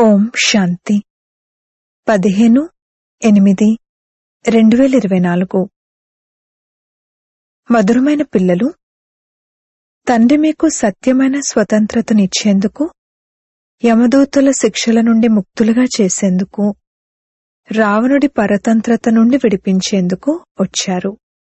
ఓం శాంతి పదిహేను ఎనిమిది రెండు వేల ఇరవై నాలుగు మధురమైన పిల్లలు తండ్రి మీకు సత్యమైన స్వతంత్రతనిచ్చేందుకు యమదూతల శిక్షల నుండి ముక్తులుగా చేసేందుకు రావణుడి పరతంత్రత నుండి విడిపించేందుకు వచ్చారు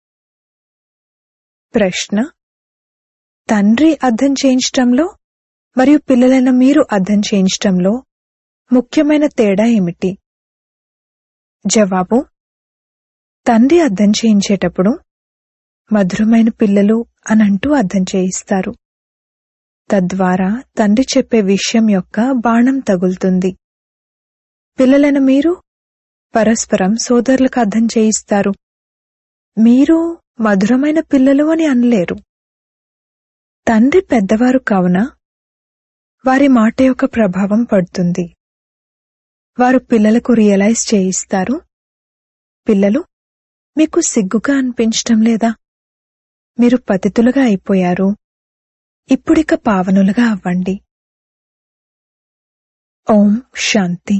ప్రశ్న తండ్రి అర్థం చేయించటంలో మరియు పిల్లలైన మీరు అర్థం చేయించటంలో ముఖ్యమైన తేడా ఏమిటి జవాబు తండ్రి అర్థం చేయించేటప్పుడు మధురమైన పిల్లలు అనంటూ అర్థం చేయిస్తారు తద్వారా తండ్రి చెప్పే విషయం యొక్క బాణం తగులుతుంది పిల్లలైన మీరు పరస్పరం సోదరులకు అర్థం చేయిస్తారు మీరు మధురమైన పిల్లలు అని అనలేరు తండ్రి పెద్దవారు కావున వారి మాట యొక్క ప్రభావం పడుతుంది వారు పిల్లలకు రియలైజ్ చేయిస్తారు పిల్లలు మీకు సిగ్గుగా అనిపించటం లేదా మీరు పతితులుగా అయిపోయారు ఇప్పుడిక పావనులుగా అవ్వండి ఓం శాంతి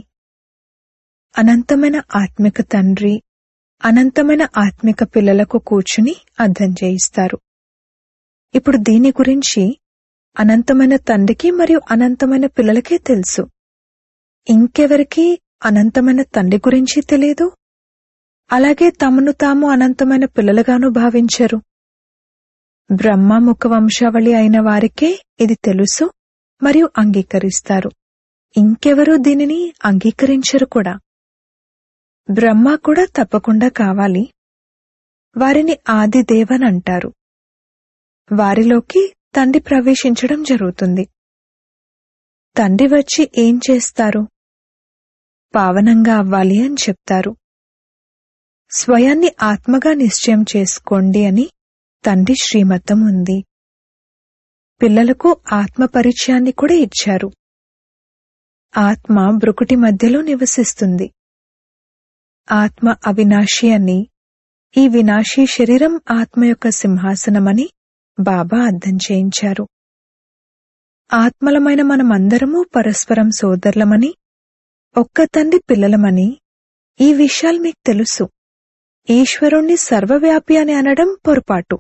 అనంతమైన ఆత్మిక తండ్రి అనంతమైన ఆత్మిక పిల్లలకు కూర్చుని అర్థం చేయిస్తారు ఇప్పుడు దీని గురించి అనంతమైన తండ్రికి మరియు అనంతమైన పిల్లలకే తెలుసు ఇంకెవరికి అనంతమైన తండ్రి గురించి తెలియదు అలాగే తమను తాము అనంతమైన పిల్లలుగాను భావించరు బ్రహ్మ ముఖ వంశావళి అయిన వారికే ఇది తెలుసు మరియు అంగీకరిస్తారు ఇంకెవరూ దీనిని అంగీకరించరు కూడా బ్రహ్మ కూడా తప్పకుండా కావాలి వారిని ఆదిదేవన్ అంటారు వారిలోకి తండ్రి ప్రవేశించడం జరుగుతుంది తండ్రి వచ్చి ఏం చేస్తారు పావనంగా అవ్వాలి అని చెప్తారు స్వయాన్ని ఆత్మగా నిశ్చయం చేసుకోండి అని తండ్రి శ్రీమతం ఉంది పిల్లలకు ఆత్మ పరిచయాన్ని కూడా ఇచ్చారు ఆత్మ బ్రుకుటి మధ్యలో నివసిస్తుంది ఆత్మ అవినాశి అని ఈ వినాశీ శరీరం ఆత్మ యొక్క సింహాసనమని బాబా అర్థం చేయించారు ఆత్మలమైన మనమందరము పరస్పరం సోదరులమని ఒక్క తండ్రి పిల్లలమని ఈ విషయాలు మీకు తెలుసు ఈశ్వరుణ్ణి సర్వవ్యాపి అని అనడం పొరపాటు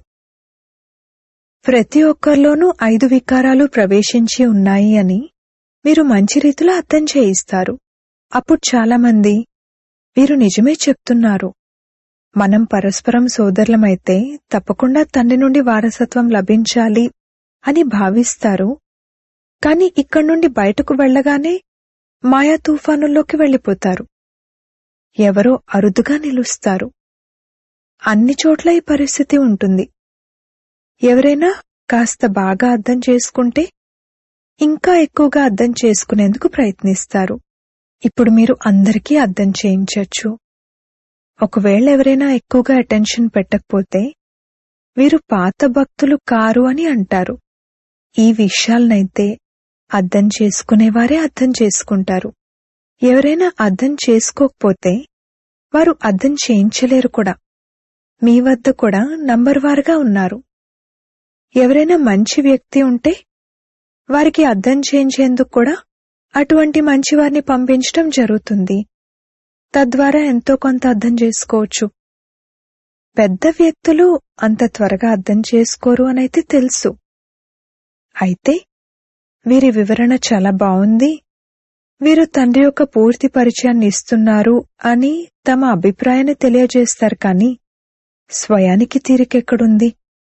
ప్రతి ఒక్కరిలోనూ ఐదు వికారాలు ప్రవేశించి ఉన్నాయి అని మీరు మంచి రీతిలో అర్థం చేయిస్తారు అప్పుడు చాలామంది వీరు నిజమే చెప్తున్నారు మనం పరస్పరం సోదరులమైతే తప్పకుండా తండ్రి నుండి వారసత్వం లభించాలి అని భావిస్తారు కాని ఇక్కడి నుండి బయటకు వెళ్లగానే మాయా తుఫానుల్లోకి వెళ్లిపోతారు ఎవరో అరుదుగా నిలుస్తారు అన్ని చోట్ల ఈ పరిస్థితి ఉంటుంది ఎవరైనా కాస్త బాగా అర్థం చేసుకుంటే ఇంకా ఎక్కువగా అర్థం చేసుకునేందుకు ప్రయత్నిస్తారు ఇప్పుడు మీరు అందరికీ అర్థం చేయించొచ్చు ఒకవేళ ఎవరైనా ఎక్కువగా అటెన్షన్ పెట్టకపోతే వీరు పాత భక్తులు కారు అని అంటారు ఈ విషయాలనైతే అర్థం చేసుకునేవారే అర్థం చేసుకుంటారు ఎవరైనా అర్థం చేసుకోకపోతే వారు అర్థం చేయించలేరు కూడా మీ వద్ద కూడా నంబర్ వారుగా ఉన్నారు ఎవరైనా మంచి వ్యక్తి ఉంటే వారికి అర్థం చేయించేందుకు కూడా అటువంటి మంచి వారిని పంపించడం జరుగుతుంది తద్వారా ఎంతో కొంత అర్థం చేసుకోవచ్చు పెద్ద వ్యక్తులు అంత త్వరగా అర్థం చేసుకోరు అనైతే తెలుసు అయితే వీరి వివరణ చాలా బాగుంది వీరు తండ్రి యొక్క పూర్తి పరిచయాన్ని ఇస్తున్నారు అని తమ అభిప్రాయాన్ని తెలియజేస్తారు కానీ స్వయానికి తీరికెక్కడుంది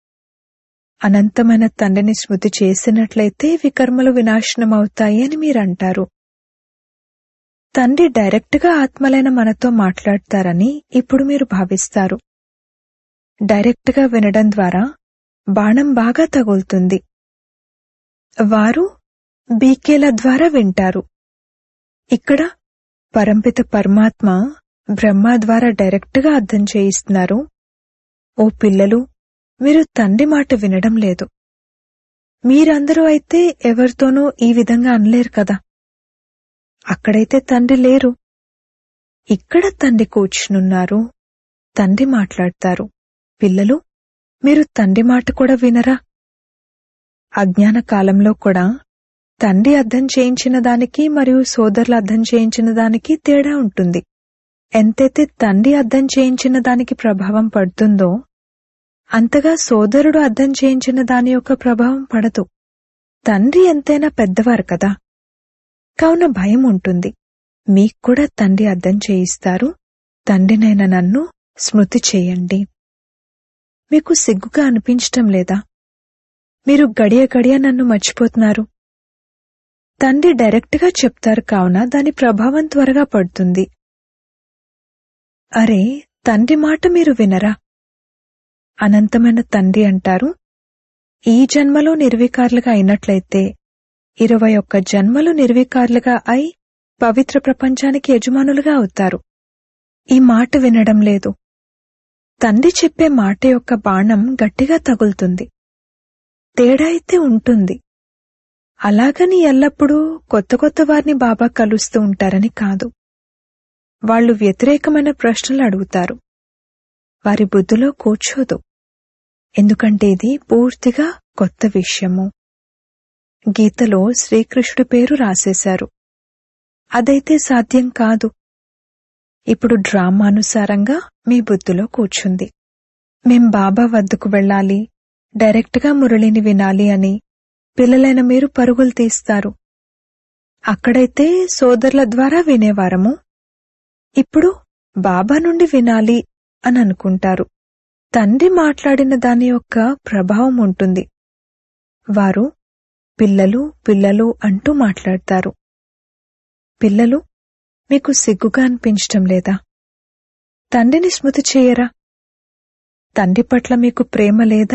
అనంతమైన తండ్రిని స్మృతి చేసినట్లయితే వికర్మలు వినాశనమవుతాయి అని మీరంటారు తండ్రి డైరెక్ట్గా ఆత్మలైన మనతో మాట్లాడతారని ఇప్పుడు మీరు భావిస్తారు డైరెక్ట్గా వినడం ద్వారా బాణం బాగా తగులుతుంది వారు బీకేల ద్వారా వింటారు ఇక్కడ పరంపిత పరమాత్మ బ్రహ్మ ద్వారా డైరెక్ట్గా అర్థం చేయిస్తున్నారు ఓ పిల్లలు మీరు తండ్రి మాట వినడం లేదు మీరందరూ అయితే ఎవరితోనూ ఈ విధంగా అనలేరు కదా అక్కడైతే తండ్రి లేరు ఇక్కడ తండ్రి కూర్చునున్నారు తండ్రి మాట్లాడతారు పిల్లలు మీరు తండ్రి మాట కూడా వినరా అజ్ఞాన కాలంలో కూడా తండ్రి అర్థం చేయించిన దానికి మరియు సోదరులు అర్థం చేయించిన దానికి తేడా ఉంటుంది ఎంతైతే తండ్రి అర్థం చేయించిన దానికి ప్రభావం పడుతుందో అంతగా సోదరుడు అర్థం చేయించిన దాని యొక్క ప్రభావం పడదు తండ్రి ఎంతైనా పెద్దవారు కదా కావున భయం ఉంటుంది మీకు కూడా తండ్రి అర్థం చేయిస్తారు తండ్రినైన నన్ను స్మృతి చేయండి మీకు సిగ్గుగా అనిపించటం లేదా మీరు గడియ గడియ నన్ను మర్చిపోతున్నారు తండ్రి డైరెక్ట్గా చెప్తారు కావున దాని ప్రభావం త్వరగా పడుతుంది అరే తండ్రి మాట మీరు వినరా అనంతమైన తండ్రి అంటారు ఈ జన్మలో నిర్వికారులుగా అయినట్లయితే ఇరవై ఒక్క జన్మలు నిర్వికారులుగా అయి పవిత్ర ప్రపంచానికి యజమానులుగా అవుతారు ఈ మాట వినడం లేదు తండ్రి చెప్పే మాట యొక్క బాణం గట్టిగా తగులుతుంది తేడా అయితే ఉంటుంది అలాగని ఎల్లప్పుడూ కొత్త కొత్త వారిని బాబా కలుస్తూ ఉంటారని కాదు వాళ్ళు వ్యతిరేకమైన ప్రశ్నలు అడుగుతారు వారి బుద్ధిలో కూర్చోదు ఎందుకంటే ఇది పూర్తిగా కొత్త విషయము గీతలో శ్రీకృష్ణుడి పేరు రాసేశారు అదైతే సాధ్యం కాదు ఇప్పుడు డ్రామానుసారంగా మీ బుద్ధిలో కూర్చుంది మేం బాబా వద్దకు వెళ్ళాలి డైరెక్ట్గా మురళిని వినాలి అని పిల్లలైన మీరు పరుగులు తీస్తారు అక్కడైతే సోదరుల ద్వారా వినేవారము ఇప్పుడు బాబా నుండి వినాలి అని అనుకుంటారు తండ్రి మాట్లాడిన దాని యొక్క ప్రభావం ఉంటుంది వారు పిల్లలు పిల్లలు అంటూ మాట్లాడతారు పిల్లలు మీకు సిగ్గుగా అనిపించటం లేదా తండ్రిని స్మృతి చేయరా తండ్రి పట్ల మీకు ప్రేమ లేదా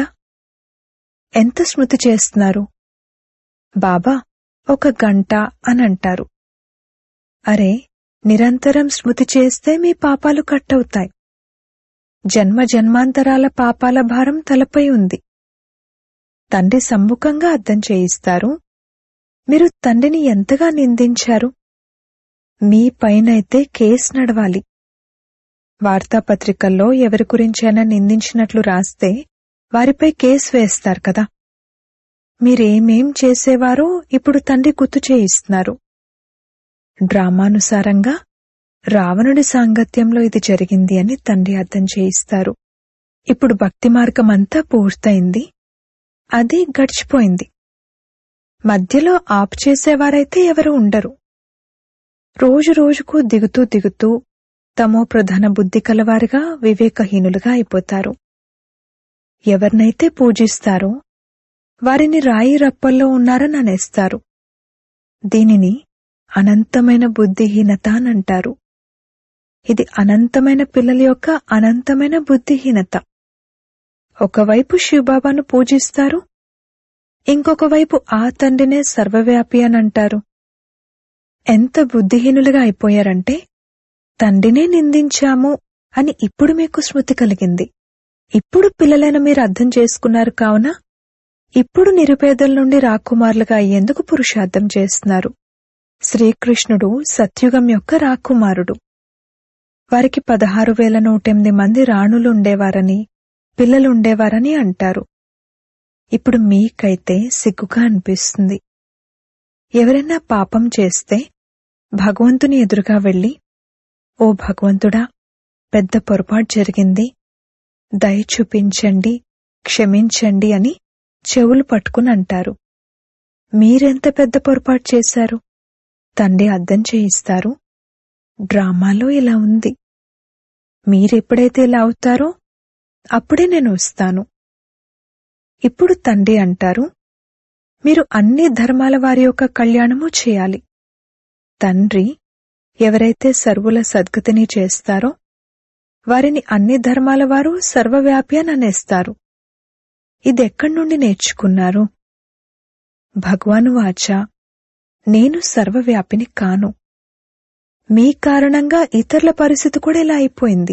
ఎంత స్మృతి చేస్తున్నారు బాబా ఒక గంట అని అంటారు అరే నిరంతరం స్మృతి చేస్తే మీ పాపాలు కట్టవుతాయి జన్మ జన్మాంతరాల పాపాల భారం తలపై ఉంది తండ్రి సమ్ముఖంగా అర్థం చేయిస్తారు మీరు తండ్రిని ఎంతగా నిందించారు మీ పైనైతే కేసు నడవాలి వార్తాపత్రికల్లో ఎవరి గురించైనా నిందించినట్లు రాస్తే వారిపై కేసు వేస్తారు కదా మీరేమేం చేసేవారో ఇప్పుడు తండ్రి గుర్తు చేయిస్తున్నారు డ్రామానుసారంగా రావణుడి సాంగత్యంలో ఇది జరిగింది అని తండ్రి అర్థం చేయిస్తారు ఇప్పుడు భక్తి మార్గం అంతా పూర్తయింది అది గడిచిపోయింది మధ్యలో ఆప్ చేసేవారైతే ఎవరు ఉండరు రోజు రోజుకు దిగుతూ దిగుతూ తమో ప్రధాన బుద్ధి కలవారుగా వివేకహీనులుగా అయిపోతారు ఎవరినైతే పూజిస్తారో వారిని రాయి రప్పల్లో ఉన్నారని అనేస్తారు దీనిని అనంతమైన బుద్ధిహీనత అని అంటారు ఇది అనంతమైన పిల్లల యొక్క అనంతమైన బుద్ధిహీనత ఒకవైపు శివబాబాను పూజిస్తారు ఇంకొక వైపు ఆ తండ్రినే సర్వవ్యాపి అని అంటారు ఎంత బుద్ధిహీనులుగా అయిపోయారంటే తండ్రినే నిందించాము అని ఇప్పుడు మీకు స్మృతి కలిగింది ఇప్పుడు పిల్లలైన మీరు అర్థం చేసుకున్నారు కావున ఇప్పుడు నిరుపేదల నుండి రాకుమారులుగా అయ్యేందుకు పురుషార్థం చేస్తున్నారు శ్రీకృష్ణుడు సత్యుగం యొక్క రాకుమారుడు వారికి పదహారు వేల నూటెనిమిది మంది రాణులు ఉండేవారని పిల్లలు ఉండేవారని అంటారు ఇప్పుడు మీకైతే సిగ్గుగా అనిపిస్తుంది ఎవరైనా పాపం చేస్తే భగవంతుని ఎదురుగా వెళ్ళి ఓ భగవంతుడా పెద్ద పొరపాటు జరిగింది దయ చూపించండి క్షమించండి అని చెవులు పట్టుకుని అంటారు మీరెంత పెద్ద పొరపాటు చేశారు తండ్రి అర్థం చేయిస్తారు డ్రామాలో ఇలా ఉంది మీరెప్పుడైతే ఇలా అవుతారో అప్పుడే నేను వస్తాను ఇప్పుడు తండ్రి అంటారు మీరు అన్ని ధర్మాల వారి యొక్క కళ్యాణము చేయాలి తండ్రి ఎవరైతే సర్వుల సద్గతిని చేస్తారో వారిని అన్ని ధర్మాల వారు సర్వవ్యాపి అని అనేస్తారు ఇదెక్కడి నుండి నేర్చుకున్నారు భగవాను వాచ నేను సర్వవ్యాపిని కాను మీ కారణంగా ఇతరుల పరిస్థితి కూడా ఇలా అయిపోయింది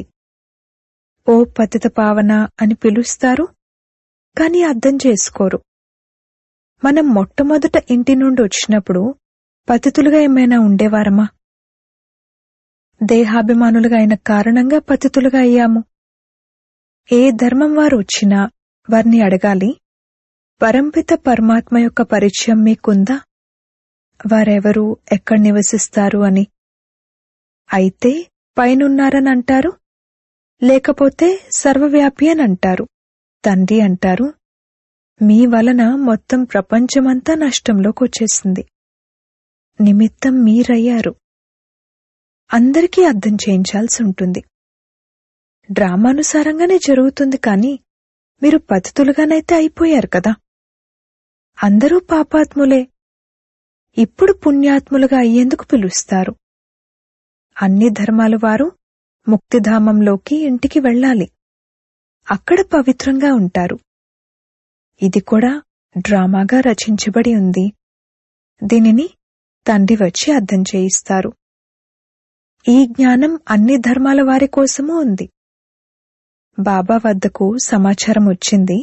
ఓ పతిత పావన అని పిలుస్తారు కాని అర్థం చేసుకోరు మనం మొట్టమొదట ఇంటి నుండి వచ్చినప్పుడు పతితులుగా ఏమైనా ఉండేవారమా దేహాభిమానులుగా అయిన కారణంగా పతితులుగా అయ్యాము ఏ ధర్మం వారు వచ్చినా వారిని అడగాలి పరంపిత పరమాత్మ యొక్క పరిచయం మీకుందా వారెవరు ఎక్కడ నివసిస్తారు అని అయితే పైనున్నారని అంటారు లేకపోతే సర్వవ్యాపి అని అంటారు తండ్రి అంటారు మీ వలన మొత్తం ప్రపంచమంతా నష్టంలోకి వచ్చేసింది నిమిత్తం మీరయ్యారు అందరికీ అర్థం చేయించాల్సి ఉంటుంది డ్రామానుసారంగానే జరుగుతుంది కానీ మీరు పతితులుగానైతే అయిపోయారు కదా అందరూ పాపాత్ములే ఇప్పుడు పుణ్యాత్ములుగా అయ్యేందుకు పిలుస్తారు అన్ని ధర్మాల వారు ముక్తిధామంలోకి ఇంటికి వెళ్ళాలి అక్కడ పవిత్రంగా ఉంటారు ఇది కూడా డ్రామాగా రచించబడి ఉంది దీనిని తండ్రి వచ్చి అర్థం చేయిస్తారు ఈ జ్ఞానం అన్ని ధర్మాల వారి కోసమూ ఉంది బాబా వద్దకు సమాచారం వచ్చింది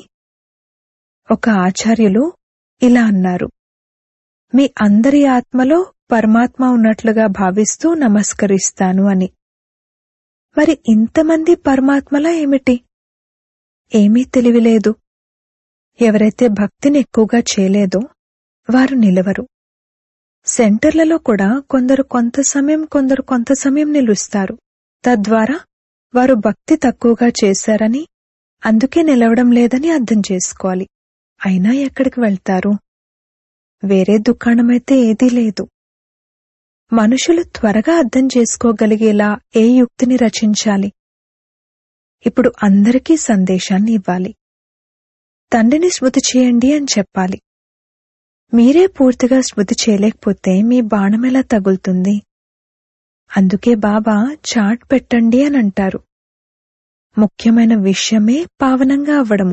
ఒక ఆచార్యులు ఇలా అన్నారు మీ అందరి ఆత్మలో పరమాత్మ ఉన్నట్లుగా భావిస్తూ నమస్కరిస్తాను అని మరి ఇంతమంది పరమాత్మలా ఏమిటి ఏమీ తెలివిలేదు ఎవరైతే భక్తిని ఎక్కువగా చేయలేదో వారు నిలవరు సెంటర్లలో కూడా కొందరు కొంత సమయం కొందరు కొంత సమయం నిలుస్తారు తద్వారా వారు భక్తి తక్కువగా చేశారని అందుకే నిలవడం లేదని అర్థం చేసుకోవాలి అయినా ఎక్కడికి వెళ్తారు వేరే దుకాణమైతే ఏదీ లేదు మనుషులు త్వరగా అర్థం చేసుకోగలిగేలా ఏ యుక్తిని రచించాలి ఇప్పుడు అందరికీ సందేశాన్ని ఇవ్వాలి తండ్రిని స్మృతి చేయండి అని చెప్పాలి మీరే పూర్తిగా స్మృతి చేయలేకపోతే మీ బాణం ఎలా తగులుతుంది అందుకే బాబా చాట్ పెట్టండి అని అంటారు ముఖ్యమైన విషయమే పావనంగా అవ్వడము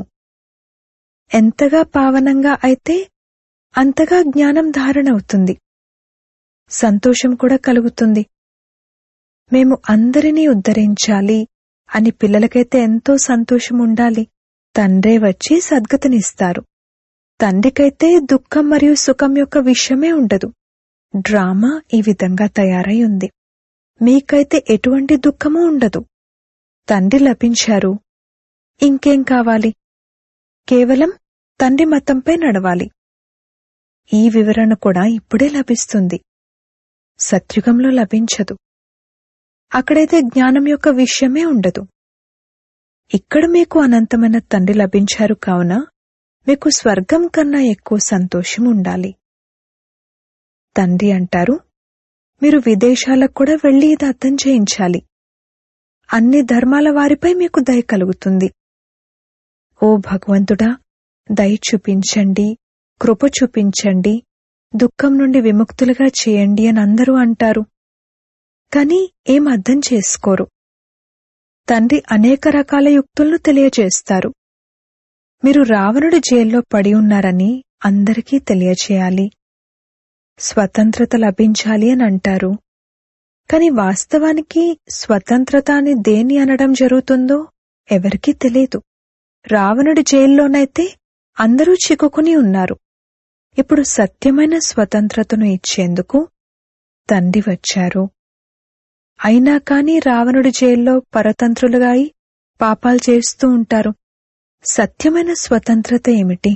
ఎంతగా పావనంగా అయితే అంతగా జ్ఞానం ధారణ అవుతుంది సంతోషం కూడా కలుగుతుంది మేము అందరినీ ఉద్ధరించాలి అని పిల్లలకైతే ఎంతో సంతోషం ఉండాలి తండ్రే వచ్చి సద్గతినిస్తారు తండ్రికైతే దుఃఖం మరియు సుఖం యొక్క విషయమే ఉండదు డ్రామా ఈ విధంగా తయారై ఉంది మీకైతే ఎటువంటి దుఃఖమూ ఉండదు తండ్రి లభించారు ఇంకేం కావాలి కేవలం తండ్రి మతంపై నడవాలి ఈ వివరణ కూడా ఇప్పుడే లభిస్తుంది సత్యుగంలో లభించదు అక్కడైతే జ్ఞానం యొక్క విషయమే ఉండదు ఇక్కడ మీకు అనంతమైన తండ్రి లభించారు కావున మీకు స్వర్గం కన్నా ఎక్కువ సంతోషం ఉండాలి తండ్రి అంటారు మీరు విదేశాలకు కూడా వెళ్లి ఇది అర్థం చేయించాలి అన్ని ధర్మాల వారిపై మీకు దయ కలుగుతుంది ఓ భగవంతుడా దయ చూపించండి కృప చూపించండి దుఃఖం నుండి విముక్తులుగా చేయండి అని అందరూ అంటారు కాని ఏం అర్థం చేసుకోరు తండ్రి అనేక రకాల యుక్తులను తెలియజేస్తారు మీరు రావణుడి జైల్లో పడి ఉన్నారని అందరికీ తెలియచేయాలి స్వతంత్రత లభించాలి అని అంటారు కాని వాస్తవానికి స్వతంత్రత అని దేని అనడం జరుగుతుందో ఎవరికీ తెలియదు రావణుడి జైల్లోనైతే అందరూ చిక్కుకుని ఉన్నారు ఇప్పుడు సత్యమైన స్వతంత్రతను ఇచ్చేందుకు తండ్రి వచ్చారు అయినా కాని రావణుడి జైల్లో పరతంత్రులుగా అయి పాపాలు చేస్తూ ఉంటారు సత్యమైన స్వతంత్రత ఏమిటి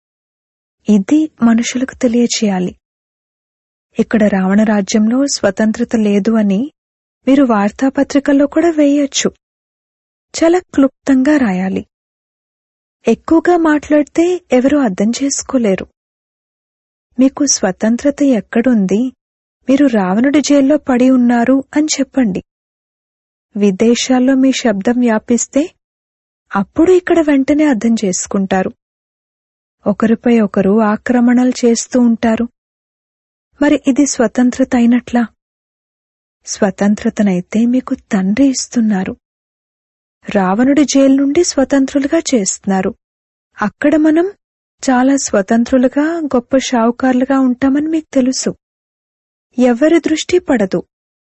ఇది మనుషులకు తెలియచేయాలి ఇక్కడ రావణ రాజ్యంలో స్వతంత్రత లేదు అని మీరు వార్తాపత్రికల్లో కూడా వేయొచ్చు చాలా క్లుప్తంగా రాయాలి ఎక్కువగా మాట్లాడితే ఎవరూ అర్థం చేసుకోలేరు మీకు స్వతంత్రత ఎక్కడుంది మీరు రావణుడి జైల్లో పడి ఉన్నారు అని చెప్పండి విదేశాల్లో మీ శబ్దం వ్యాపిస్తే అప్పుడు ఇక్కడ వెంటనే అర్థం చేసుకుంటారు ఒకరిపై ఒకరు ఆక్రమణలు చేస్తూ ఉంటారు మరి ఇది స్వతంత్రత అయినట్లా స్వతంత్రతనైతే మీకు తండ్రి ఇస్తున్నారు రావణుడి జైలు నుండి స్వతంత్రులుగా చేస్తున్నారు అక్కడ మనం చాలా స్వతంత్రులుగా గొప్ప షావుకారులుగా ఉంటామని మీకు తెలుసు ఎవరి దృష్టి పడదు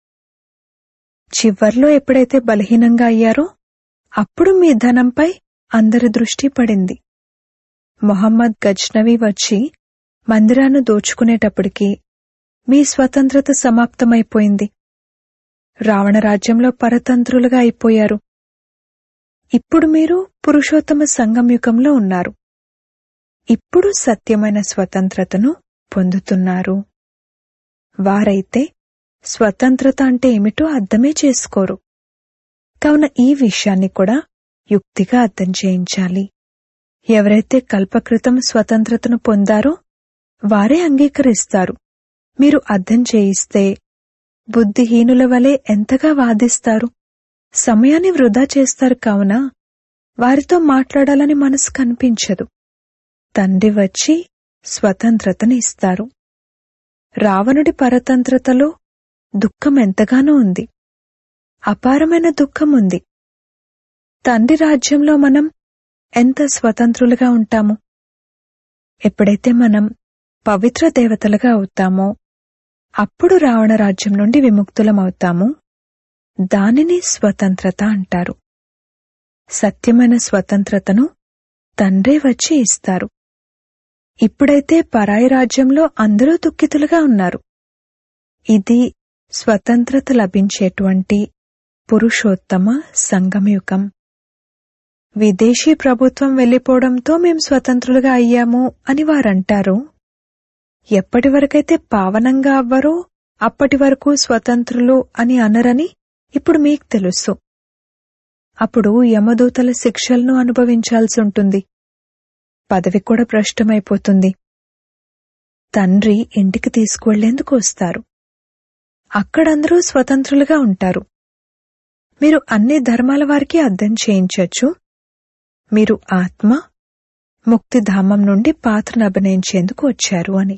చివర్లో ఎప్పుడైతే బలహీనంగా అయ్యారో అప్పుడు మీ ధనంపై అందరి దృష్టి పడింది మొహమ్మద్ గజ్నవి వచ్చి మందిరాన్ని దోచుకునేటప్పటికి మీ స్వతంత్రత సమాప్తమైపోయింది రావణ రాజ్యంలో పరతంత్రులుగా అయిపోయారు ఇప్పుడు మీరు పురుషోత్తమ సంగం యుగంలో ఉన్నారు ఇప్పుడు సత్యమైన స్వతంత్రతను పొందుతున్నారు వారైతే స్వతంత్రత అంటే ఏమిటో అర్థమే చేసుకోరు కావున ఈ విషయాన్ని కూడా యుక్తిగా అర్థం చేయించాలి ఎవరైతే కల్పకృతం స్వతంత్రతను పొందారో వారే అంగీకరిస్తారు మీరు అర్థం చేయిస్తే బుద్ధిహీనుల వలె ఎంతగా వాదిస్తారు సమయాన్ని వృధా చేస్తారు కావున వారితో మాట్లాడాలని మనసు కనిపించదు తండ్రి వచ్చి స్వతంత్రతని ఇస్తారు రావణుడి పరతంత్రతలో దుఃఖం ఎంతగానో ఉంది అపారమైన దుఃఖం ఉంది తండ్రి రాజ్యంలో మనం ఎంత స్వతంత్రులుగా ఉంటాము ఎప్పుడైతే మనం పవిత్ర దేవతలుగా అవుతామో అప్పుడు రావణ రాజ్యం నుండి విముక్తులమవుతాము దానిని స్వతంత్రత అంటారు సత్యమైన స్వతంత్రతను తండ్రే వచ్చి ఇస్తారు ఇప్పుడైతే పరాయి రాజ్యంలో అందరూ దుఃఖితులుగా ఉన్నారు ఇది స్వతంత్రత లభించేటువంటి పురుషోత్తమ సంగమయుగం విదేశీ ప్రభుత్వం వెళ్లిపోవడంతో మేం స్వతంత్రులుగా అయ్యాము అని వారంటారు ఎప్పటి వరకైతే పావనంగా అవ్వరో అప్పటి వరకు స్వతంత్రులు అని అనరని ఇప్పుడు మీకు తెలుసు అప్పుడు యమదూతల శిక్షలను అనుభవించాల్సి ఉంటుంది పదవి కూడా భ్రష్టమైపోతుంది తండ్రి ఇంటికి తీసుకువెళ్లేందుకు వస్తారు అక్కడందరూ స్వతంత్రులుగా ఉంటారు మీరు అన్ని ధర్మాల వారికి అర్థం చేయించొచ్చు మీరు ఆత్మ ముక్తిధామం నుండి పాత్రను అభినయించేందుకు వచ్చారు అని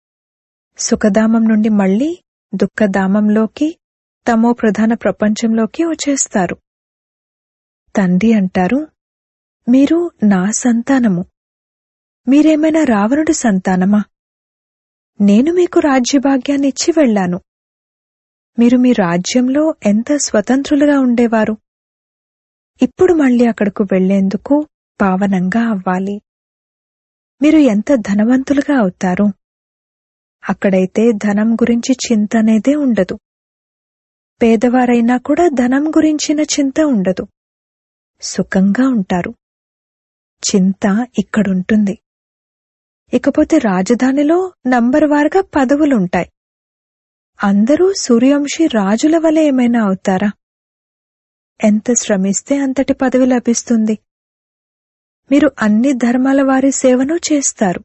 సుఖధామం నుండి మళ్లీ దుఃఖధామంలోకి తమో ప్రధాన ప్రపంచంలోకి వచ్చేస్తారు తండ్రి అంటారు మీరు నా సంతానము మీరేమైనా రావణుడి సంతానమా నేను మీకు రాజ్యభాగ్యాన్ని ఇచ్చి వెళ్లాను మీరు మీ రాజ్యంలో ఎంత స్వతంత్రులుగా ఉండేవారు ఇప్పుడు మళ్ళీ అక్కడకు వెళ్లేందుకు పావనంగా అవ్వాలి మీరు ఎంత ధనవంతులుగా అవుతారు అక్కడైతే ధనం గురించి చింత అనేదే ఉండదు పేదవారైనా కూడా ధనం గురించిన చింత ఉండదు సుఖంగా ఉంటారు చింత ఇక్కడుంటుంది ఇకపోతే రాజధానిలో నంబర్ వారుగా పదవులుంటాయి అందరూ సూర్యవంశీ రాజుల వలె ఏమైనా అవుతారా ఎంత శ్రమిస్తే అంతటి పదవి లభిస్తుంది మీరు అన్ని ధర్మాల వారి సేవను చేస్తారు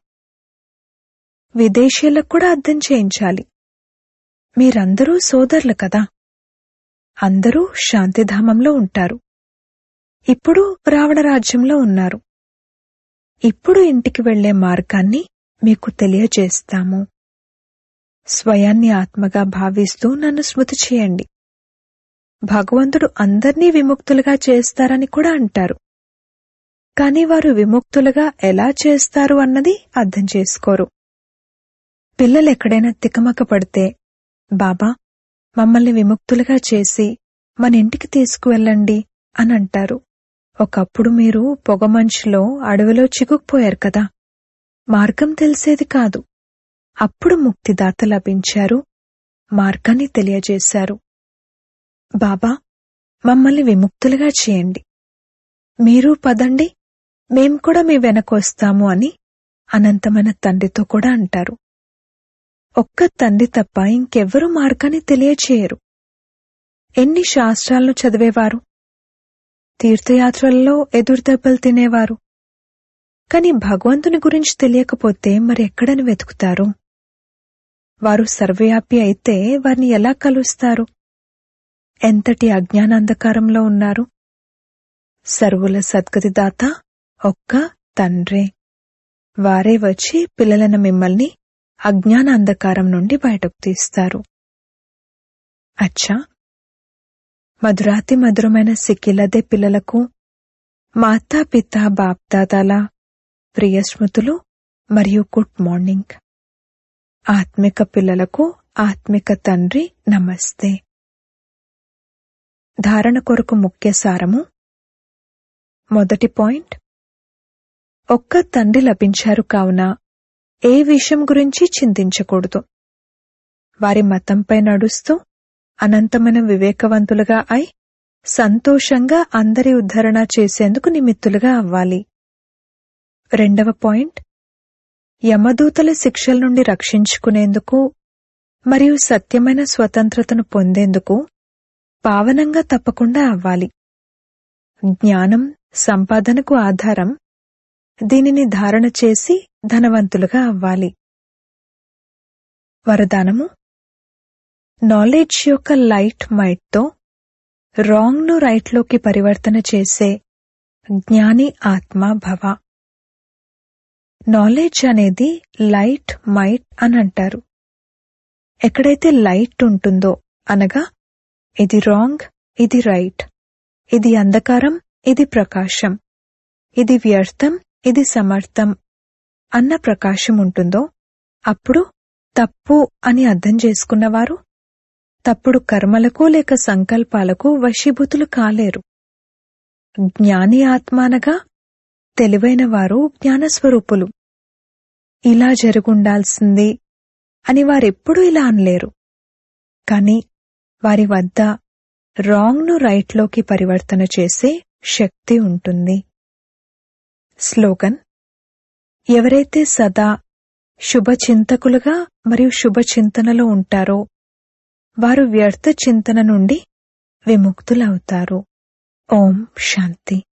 విదేశీయులకు కూడా అర్థం చేయించాలి మీరందరూ సోదరులు కదా అందరూ శాంతిధామంలో ఉంటారు ఇప్పుడు రావణ రాజ్యంలో ఉన్నారు ఇప్పుడు ఇంటికి వెళ్లే మార్గాన్ని మీకు తెలియజేస్తాము స్వయాన్ని ఆత్మగా భావిస్తూ నన్ను స్మృతి చేయండి భగవంతుడు అందర్నీ విముక్తులుగా చేస్తారని కూడా అంటారు కాని వారు విముక్తులుగా ఎలా చేస్తారు అన్నది అర్థం చేసుకోరు పిల్లలు ఎక్కడైనా తికమక పడితే బాబా మమ్మల్ని విముక్తులుగా చేసి మన ఇంటికి తీసుకువెళ్ళండి అని అంటారు ఒకప్పుడు మీరు పొగమంచులో అడవిలో చిక్కుకుపోయారు కదా మార్గం తెలిసేది కాదు అప్పుడు ముక్తిదాత లభించారు మార్గాన్ని తెలియజేశారు బాబా మమ్మల్ని విముక్తులుగా చేయండి మీరు పదండి మేం కూడా మీ వెనకొస్తాము అని అనంతమైన తండ్రితో కూడా అంటారు ఒక్క తండ్రి తప్ప ఇంకెవ్వరూ మార్గాన్ని తెలియచేయరు ఎన్ని శాస్త్రాలను చదివేవారు తీర్థయాత్రల్లో ఎదురుదెబ్బలు తినేవారు కాని భగవంతుని గురించి తెలియకపోతే మరి ఎక్కడని వెతుకుతారు వారు సర్వవ్యాపి అయితే వారిని ఎలా కలుస్తారు ఎంతటి అజ్ఞానాంధకారంలో ఉన్నారు సర్వుల సద్గతిదాత ఒక్క తండ్రే వారే వచ్చి పిల్లలైన మిమ్మల్ని అజ్ఞాన అంధకారం నుండి బయటకు తీస్తారు అచ్చా మధురాతి మధురమైన సిక్కిలదే పిల్లలకు మాతా పిత బాప్దాదాల ప్రియ స్మృతులు మరియు గుడ్ మార్నింగ్ ఆత్మిక పిల్లలకు ఆత్మిక తండ్రి నమస్తే ధారణ కొరకు ముఖ్య సారము మొదటి పాయింట్ ఒక్క తండ్రి లభించారు కావున ఏ విషయం గురించి చింతించకూడదు వారి మతంపై నడుస్తూ అనంతమైన వివేకవంతులుగా అయి సంతోషంగా అందరి ఉద్ధరణ చేసేందుకు నిమిత్తులుగా అవ్వాలి రెండవ పాయింట్ యమదూతల శిక్షల నుండి రక్షించుకునేందుకు మరియు సత్యమైన స్వతంత్రతను పొందేందుకు పావనంగా తప్పకుండా అవ్వాలి జ్ఞానం సంపాదనకు ఆధారం దీనిని ధారణ చేసి ధనవంతులుగా అవ్వాలి వరదానము నాలెడ్జ్ యొక్క లైట్ మైట్తో రాంగ్ ను రైట్ లోకి పరివర్తన చేసే జ్ఞాని ఆత్మ భవ నాలెడ్జ్ అనేది లైట్ మైట్ అని అంటారు ఎక్కడైతే లైట్ ఉంటుందో అనగా ఇది రాంగ్ ఇది రైట్ ఇది అంధకారం ఇది ప్రకాశం ఇది వ్యర్థం ఇది సమర్థం అన్న ప్రకాశం ఉంటుందో అప్పుడు తప్పు అని అర్థం చేసుకున్నవారు తప్పుడు కర్మలకు లేక సంకల్పాలకు వశీభూతులు కాలేరు జ్ఞాని ఆత్మానగా తెలివైన వారు జ్ఞానస్వరూపులు ఇలా జరుగుండాల్సింది అని వారెప్పుడూ ఇలా అనలేరు కాని వారి వద్ద రాంగ్ ను రైట్ లోకి పరివర్తన చేసే శక్తి ఉంటుంది స్లోగన్ ఎవరైతే సదా శుభచింతకులుగా మరియు శుభచింతనలో ఉంటారో వారు వ్యర్థ చింతన నుండి విముక్తులవుతారు ఓం శాంతి